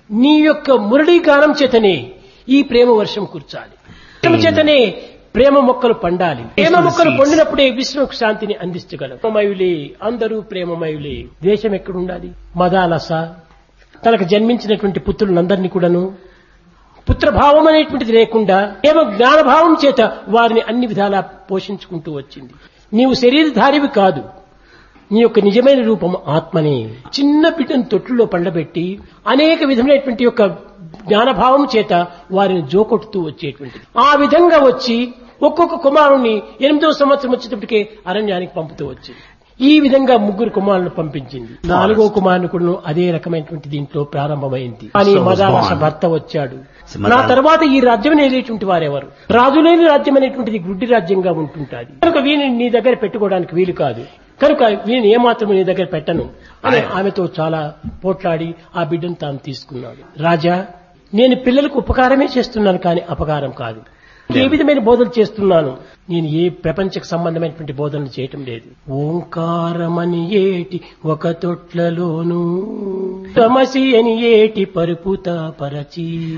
నీ యొక్క మురళీ గానం చేతనే ఈ ప్రేమ వర్షం కుర్చాలి ప్రేమ చేతనే ప్రేమ మొక్కలు పండాలి ప్రేమ మొక్కలు పండినప్పుడే విశ్వకు శాంతిని అందించగలం ప్రేమమయులే అందరూ ప్రేమమయులే ద్వేషం ఎక్కడుండాలి మదాలస తనకు జన్మించినటువంటి పుత్రులందరినీ కూడాను పుత్రభావం అనేటువంటిది లేకుండా ఏమో జ్ఞానభావం చేత వారిని అన్ని విధాలా పోషించుకుంటూ వచ్చింది నీవు శరీరధారివి కాదు నీ యొక్క నిజమైన రూపం ఆత్మనే చిన్న బిడ్డను తొట్టులో పండబెట్టి అనేక విధమైనటువంటి యొక్క జ్ఞానభావం చేత వారిని జోకొట్టుతూ వచ్చేటువంటిది ఆ విధంగా వచ్చి ఒక్కొక్క కుమారుణ్ణి ఎనిమిదో సంవత్సరం వచ్చేటప్పటికే అరణ్యానికి పంపుతూ వచ్చింది ఈ విధంగా ముగ్గురు కుమారులను పంపించింది నాలుగో కుమారుని కూడా అదే రకమైనటువంటి దీంట్లో ప్రారంభమైంది కానీ So was మదాలస born. భర్త వచ్చాడు Madala- నా తర్వాత ఈ రాజ్యం అనేటువంటి వారెవరు రాజులేని రాజ్యం అనేటువంటిది గుడ్డి రాజ్యంగా ఉంటుంటాది కనుక వీనిని నీ దగ్గర పెట్టుకోవడానికి వీలు కాదు కనుక వీనిని ఏమాత్రం నీ దగ్గర పెట్టను అని ఆమెతో చాలా పోట్లాడి ఆ బిడ్డను తాను తీసుకున్నాడు రాజా నేను పిల్లలకు ఉపకారమే చేస్తున్నాను కానీ అపకారం కాదు ఏ విధమైన బోధలు చేస్తున్నాను నేను ఏ ప్రపంచకు సంబంధమైనటువంటి బోధనలు చేయటం లేదు ఓంకారమని ఏటి ఒక తొట్లలోను తమసి అని ఏటి పరుపుత పరచి